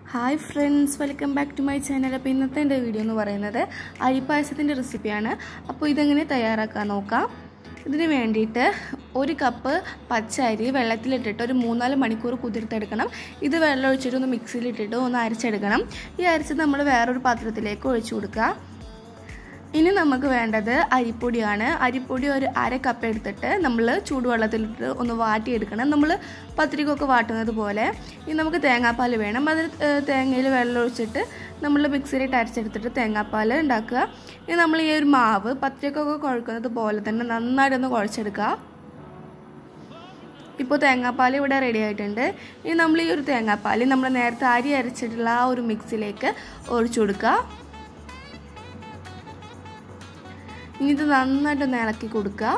hi friends welcome back to my channel അപ്പോൾ ഇന്നത്തെ എൻ്റെ വീഡിയോ എന്ന് പറയുന്നത് അരിപ്പായസത്തിൻ്റെ റെസിപ്പിയാണ് അപ്പോൾ ഇതെങ്ങനെ തയ്യാറാക്കാൻ നോക്കാം ഇതിന് വേണ്ടിയിട്ട് ഒരു കപ്പ് പച്ചരി വെള്ളത്തിലിട്ടിട്ട് ഒരു മൂന്നാല് മണിക്കൂർ കുതിർത്തെടുക്കണം ഇത് വെള്ളം ഒഴിച്ചിട്ട് ഒന്ന് മിക്സിയിലിട്ടിട്ട് ഒന്ന് അരച്ചെടുക്കണം ഈ അരച്ചത് നമ്മൾ വേറൊരു പാത്രത്തിലേക്ക് ഒഴിച്ചു കൊടുക്കുക ഇനി നമുക്ക് വേണ്ടത് അരിപ്പൊടിയാണ് അരിപ്പൊടി ഒരു അര കപ്പ് എടുത്തിട്ട് നമ്മൾ ചൂടുവെള്ളത്തിലിട്ട് ഒന്ന് വാട്ടിയെടുക്കണം നമ്മൾ പത്തിരിക്കൊക്കെ വാട്ടുന്നത് പോലെ ഇനി നമുക്ക് തേങ്ങാപ്പാൽ വേണം അതിൽ തേങ്ങയിൽ വെള്ളം ഒഴിച്ചിട്ട് നമ്മൾ മിക്സിയിലിട്ട് അരച്ചെടുത്തിട്ട് തേങ്ങാപ്പാൽ ഉണ്ടാക്കുക ഇനി നമ്മൾ ഈ ഒരു മാവ് പത്തിരിക്കൊക്കെ കുഴക്കുന്നത് പോലെ തന്നെ നന്നായിട്ടൊന്ന് കുഴച്ചെടുക്കുക ഇപ്പോൾ തേങ്ങാപ്പാൽ ഇവിടെ റെഡി ആയിട്ടുണ്ട് ഇനി നമ്മൾ ഈ ഒരു തേങ്ങാപ്പാൽ നമ്മൾ നേരത്തെ അരി അരച്ചിട്ടുള്ള ആ ഒരു മിക്സിലേക്ക് ഒഴിച്ചു കൊടുക്കുക ഇനി ഇത് നന്നായിട്ടൊന്ന് ഇളക്കി കൊടുക്കുക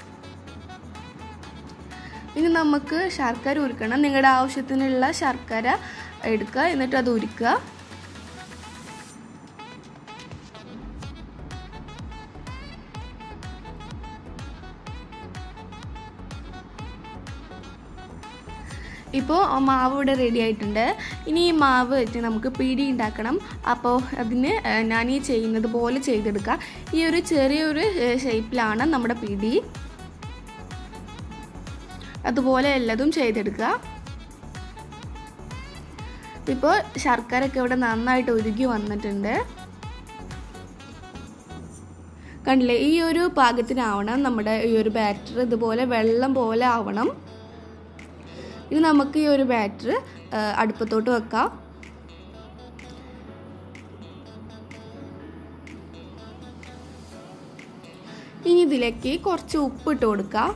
ഇനി നമുക്ക് ശർക്കര ഉരുക്കണം നിങ്ങളുടെ ആവശ്യത്തിനുള്ള ശർക്കര എടുക്കുക എന്നിട്ട് അത് ഉരുക്കുക ഇപ്പോൾ മാവ് ഇവിടെ റെഡി ആയിട്ടുണ്ട് ഇനി ഈ മാവ് വെച്ച് നമുക്ക് പിടി ഉണ്ടാക്കണം അപ്പോൾ അതിന് ഞാൻ ഈ ചെയ്യുന്നത് പോലെ ചെയ്തെടുക്കുക ഈ ഒരു ചെറിയൊരു ഷേപ്പിലാണ് നമ്മുടെ പിടി അതുപോലെ എല്ലാതും ചെയ്തെടുക്കുക ഇപ്പോൾ ശർക്കരയൊക്കെ ഇവിടെ നന്നായിട്ട് ഉരുകി വന്നിട്ടുണ്ട് കണ്ടില്ലേ ഈ ഒരു പാകത്തിനാവണം നമ്മുടെ ഈ ഒരു ബാറ്റർ ഇതുപോലെ വെള്ളം പോലെ ആവണം ഇനി നമുക്ക് ഈ ഒരു ബാറ്റർ അടുപ്പത്തോട്ട് വെക്കാം ഇനി ഇതിലേക്ക് കുറച്ച് ഉപ്പിട്ട് കൊടുക്കാം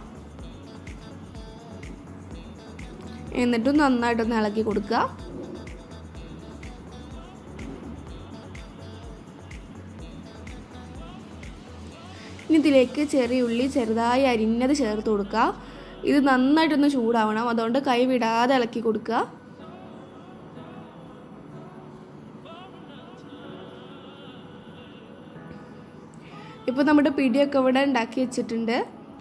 എന്നിട്ട് നന്നായിട്ടൊന്ന് ഇളക്കി കൊടുക്കുക ഇനി ഇതിലേക്ക് ചെറിയ ഉള്ളി ചെറുതായി അരിഞ്ഞത് ചേർത്ത് കൊടുക്കുക ഇത് നന്നായിട്ടൊന്ന് ചൂടാവണം അതുകൊണ്ട് കൈ വിടാതെ ഇളക്കി കൊടുക്കുക ഇപ്പോൾ നമ്മുടെ പിടിയൊക്കെ ഇവിടെ ഉണ്ടാക്കി വെച്ചിട്ടുണ്ട്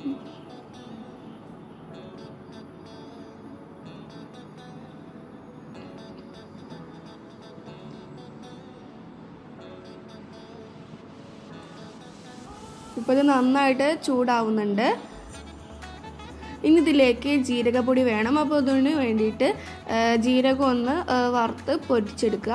ഇപ്പോൾ ഇത് നന്നായിട്ട് ചൂടാവുന്നുണ്ട് ഇനി ഇതിലേക്ക് ജീരകപ്പൊടി വേണം അപ്പോൾ അതിന് വേണ്ടിയിട്ട് ജീരകം ഒന്ന് വറുത്ത് പൊരിച്ചെടുക്കുക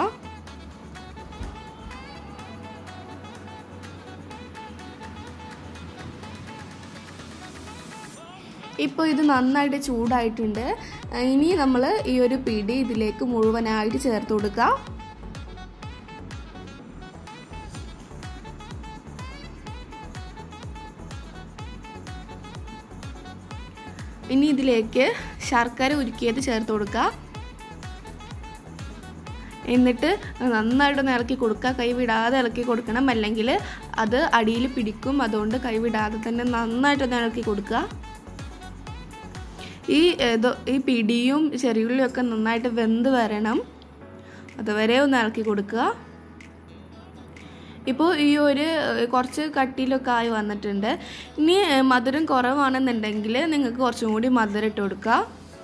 ഇപ്പോൾ ഇത് നന്നായിട്ട് ചൂടായിട്ടുണ്ട് ഇനി നമ്മൾ ഈ ഒരു പിടി ഇതിലേക്ക് മുഴുവനായിട്ട് ചേർത്ത് കൊടുക്കുക ഇനി ഇതിലേക്ക് ശർക്കര ഉരുക്കിയത് ചേർത്ത് കൊടുക്കുക എന്നിട്ട് നന്നായിട്ടൊന്ന് ഇളക്കി കൊടുക്കുക കൈ വിടാതെ ഇളക്കി കൊടുക്കണം അല്ലെങ്കിൽ അത് അടിയിൽ പിടിക്കും അതുകൊണ്ട് കൈ വിടാതെ തന്നെ നന്നായിട്ടൊന്ന് ഇളക്കി കൊടുക്കുക ഈ ഈ പിടിയും ചെറിയുള്ളിയും ഒക്കെ നന്നായിട്ട് വെന്ത് വരണം അതുവരെ ഒന്ന് ഇളക്കി കൊടുക്കുക ഇപ്പോൾ ഈ ഒരു കുറച്ച് കട്ടിയിലൊക്കെ ആയി വന്നിട്ടുണ്ട് ഇനി മധുരം കുറവാണെന്നുണ്ടെങ്കിൽ നിങ്ങൾക്ക് കുറച്ചും കൂടി മധുരം ഇട്ട് കൊടുക്കുക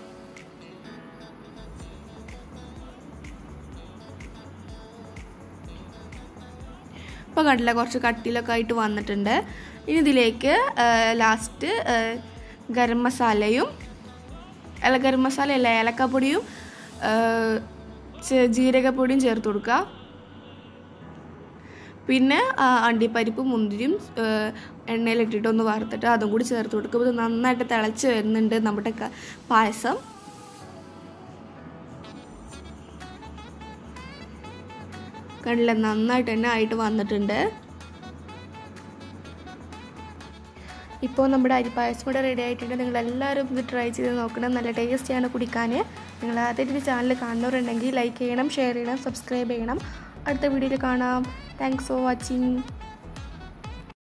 ഇപ്പോൾ കണ്ടില്ല കുറച്ച് കട്ടിയിലൊക്കെ ആയിട്ട് വന്നിട്ടുണ്ട് ഇനി ഇതിലേക്ക് ലാസ്റ്റ് ഗരം മസാലയും അല്ല ഗരം മസാല അല്ല ഏലക്കപ്പൊടിയും ജീരകപ്പൊടിയും ചേർത്ത് കൊടുക്കുക പിന്നെ അണ്ടിപ്പരിപ്പ് മുന്തിരിയും എണ്ണയിലിട്ടിട്ട് ഒന്ന് വറുത്തിട്ട് അതും കൂടി ചേർത്ത് കൊടുക്കും ഇത് നന്നായിട്ട് തിളച്ച് വരുന്നുണ്ട് നമ്മുടെ പായസം കണ്ടില്ല നന്നായിട്ട് തന്നെ ആയിട്ട് വന്നിട്ടുണ്ട് ഇപ്പോൾ നമ്മുടെ അരിപ്പായസം കൂടെ റെഡി ആയിട്ടുണ്ട് നിങ്ങൾ എല്ലാവരും ഇത് ട്രൈ ചെയ്ത് നോക്കണം നല്ല ടേസ്റ്റിയാണ് കുടിക്കാൻ നിങ്ങൾ ആദ്യമായിട്ട് ചാനൽ കാണുന്നവരുണ്ടെങ്കിൽ ലൈക്ക് ചെയ്യണം ഷെയർ ചെയ്യണം സബ്സ്ക്രൈബ് ചെയ്യണം അടുത്ത വീഡിയോയിൽ കാണാം താങ്ക്സ് ഫോർ വാച്ചിങ്